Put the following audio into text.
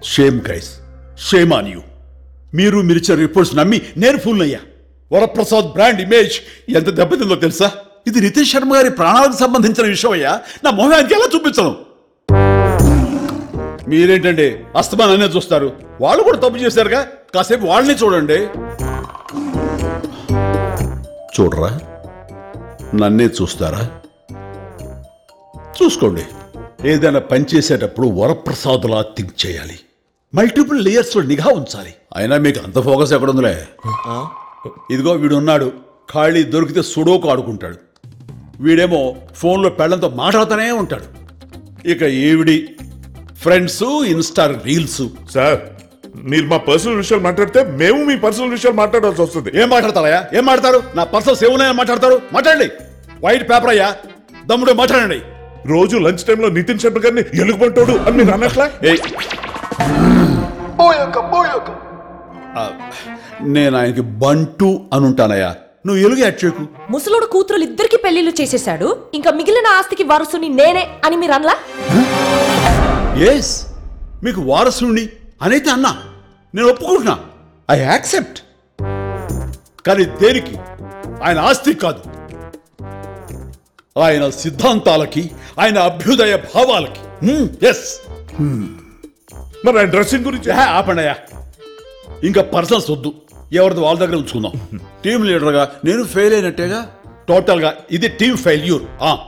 shame guys shame on you మీరు మీరు ఇచ్చిన రిపోర్ట్స్ నమ్మి నేను ఫుల్ అయ్యా వరప్రసాద్ బ్రాండ్ ఇమేజ్ ఎంత దెబ్బతిందో తెలుసా ఇది నితీష్ శర్మ గారి ప్రాణాలకు సంబంధించిన విషయం అయ్యా నా మొహానికి ఎలా చూపించను మీరేంటండి అస్తమాననే చూస్తారు వాళ్ళు కూడా తప్పు చేశారుగా కాసేపు వాళ్ళని చూడండి చూడరా నన్నే చూస్తారా చూసుకోండి ఏదైనా పని చేసేటప్పుడు వరప్రసాదులా థింక్ చేయాలి మల్టిపుల్ లేయర్స్ లో నిఘా ఉంచాలి అయినా మీకు అంత ఫోకస్ ఎక్కడుందిలే ఇదిగో వీడు ఉన్నాడు ఖాళీ దొరికితే సుడోకు ఆడుకుంటాడు వీడేమో ఫోన్లో పెళ్ళంతో మాట్లాడుతూనే ఉంటాడు ఇక ఈవిడి ఫ్రెండ్స్ ఇన్స్టా రీల్స్ సార్ మీరు మా పర్సనల్ విషయాలు మాట్లాడితే మేము మీ పర్సనల్ విషయాలు మాట్లాడాల్సి వస్తుంది ఏం మాట్లాడతారయ్యా ఏం మాట్లాడతారు నా పర్సనల్ సేవనే మాట్లాడతారు మాట్లాడండి వైట్ పేపర్ అయ్యా దమ్ముడు మాట్లాడండి రోజు లంచ్ టైంలో నితిన్ శర్మ గారిని ఎలుగుబంటోడు అని మీరు అన్నట్లా ఏయ్ ఆ, నేను ఆయనకి బంటు అని ఉంటానయ్యా నువ్వు ఎలుగు యాడ్ చేయకు ముసలోడు కూతురులు ఇద్దరికి పెళ్లిళ్ళు చేసేశాడు ఇంకా మిగిలిన ఆస్తికి వారసుని నేనే అని మీరు అనలా ఎస్ మీకు వారసుని అనైతే అన్నా నేను ఒప్పుకుంటున్నా ఐ యాక్సెప్ట్ కానీ దేనికి ఆయన ఆస్తి కాదు ఆయన సిద్ధాంతాలకి ఆయన అభ్యుదయ భావాలకి ఎస్ మరి ఆయన డ్రెస్సింగ్ గురించి ఆపండియా ఇంకా పర్సన్స్ వద్దు ఎవరిది వాళ్ళ దగ్గర ఉంచుకుందాం టీం లీడర్గా నేను ఫెయిల్ అయినట్టేగా టోటల్గా ఇది టీం ఫెయిల్యూర్